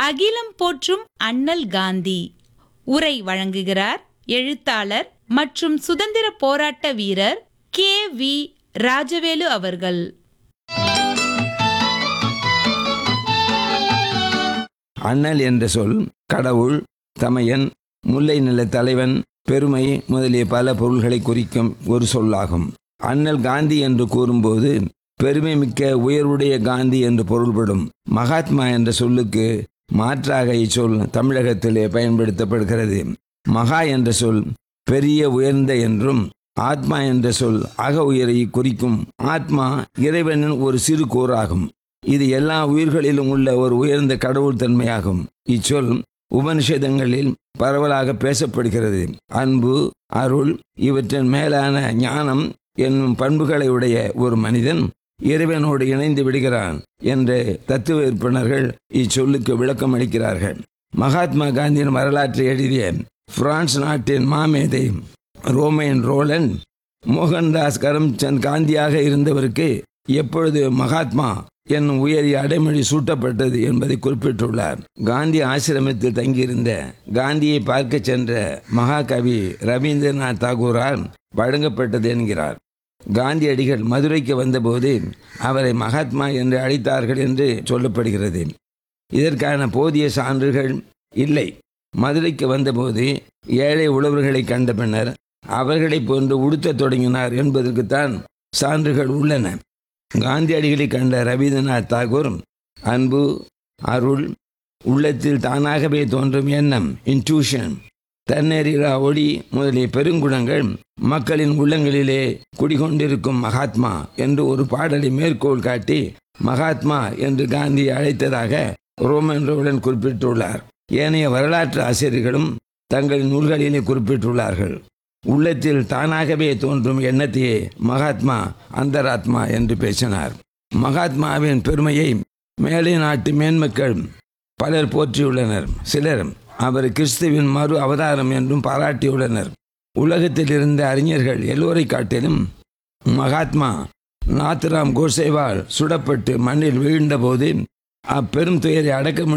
அகிலம் போற்றும் அண்ணல் காந்தி உரை வழங்குகிறார் எழுத்தாளர் மற்றும் சுதந்திர போராட்ட வீரர் கே வி ராஜவேலு அவர்கள் அண்ணல் என்ற சொல் கடவுள் தமையன் முல்லை நில தலைவன் பெருமை முதலிய பல பொருள்களை குறிக்கும் ஒரு சொல்லாகும் அண்ணல் காந்தி என்று கூறும்போது பெருமை மிக்க உயர்வுடைய காந்தி என்று பொருள்படும் மகாத்மா என்ற சொல்லுக்கு மாற்றாக இச்சொல் தமிழகத்திலே பயன்படுத்தப்படுகிறது மகா என்ற சொல் பெரிய உயர்ந்த என்றும் ஆத்மா என்ற சொல் அக உயரை குறிக்கும் ஆத்மா இறைவனின் ஒரு சிறு கூறாகும் இது எல்லா உயிர்களிலும் உள்ள ஒரு உயர்ந்த கடவுள் தன்மையாகும் இச்சொல் உபனிஷதங்களில் பரவலாக பேசப்படுகிறது அன்பு அருள் இவற்றின் மேலான ஞானம் என்னும் பண்புகளை உடைய ஒரு மனிதன் இறைவனோடு இணைந்து விடுகிறான் என்று தத்துவ விற்பனர்கள் இச்சொல்லுக்கு விளக்கம் அளிக்கிறார்கள் மகாத்மா காந்தியின் வரலாற்றை எழுதிய பிரான்ஸ் நாட்டின் மாமேதை ரோமேன் ரோலன் மோகன்தாஸ் கரம்சந்த் காந்தியாக இருந்தவருக்கு எப்பொழுது மகாத்மா என்னும் உயரிய அடைமொழி சூட்டப்பட்டது என்பதை குறிப்பிட்டுள்ளார் காந்தி ஆசிரமத்தில் தங்கியிருந்த காந்தியை பார்க்க சென்ற மகாகவி ரவீந்திரநாத் தாகூரால் வழங்கப்பட்டது என்கிறார் காந்தியடிகள் மதுரைக்கு வந்தபோது அவரை மகாத்மா என்று அழைத்தார்கள் என்று சொல்லப்படுகிறது இதற்கான போதிய சான்றுகள் இல்லை மதுரைக்கு வந்தபோது ஏழை உழவர்களை கண்ட பின்னர் அவர்களைப் போன்று உடுத்தத் தொடங்கினார் என்பதற்குத்தான் சான்றுகள் உள்ளன காந்தியடிகளை கண்ட ரவீந்திரநாத் தாகூர் அன்பு அருள் உள்ளத்தில் தானாகவே தோன்றும் எண்ணம் இன்ட்யூஷன் தன்னெறிலா ஒளி முதலிய பெருங்குணங்கள் மக்களின் உள்ளங்களிலே குடிகொண்டிருக்கும் மகாத்மா என்று ஒரு பாடலை மேற்கோள் காட்டி மகாத்மா என்று காந்தி அழைத்ததாக ரோமன் ரோலன் குறிப்பிட்டுள்ளார் ஏனைய வரலாற்று ஆசிரியர்களும் தங்களின் நூல்களிலே குறிப்பிட்டுள்ளார்கள் உள்ளத்தில் தானாகவே தோன்றும் எண்ணத்தையே மகாத்மா அந்தராத்மா என்று பேசினார் மகாத்மாவின் பெருமையை மேலை நாட்டு மேன்மக்கள் பலர் போற்றியுள்ளனர் சிலர் அவர் கிறிஸ்துவின் மறு அவதாரம் என்றும் பாராட்டியுள்ளனர் உலகத்தில் இருந்த அறிஞர்கள் எல்லோரை காட்டிலும் மகாத்மா நாத்ராம் கோசேவால் சுடப்பட்டு மண்ணில் வீழ்ந்தபோது அப்பெரும் துயரை அடக்க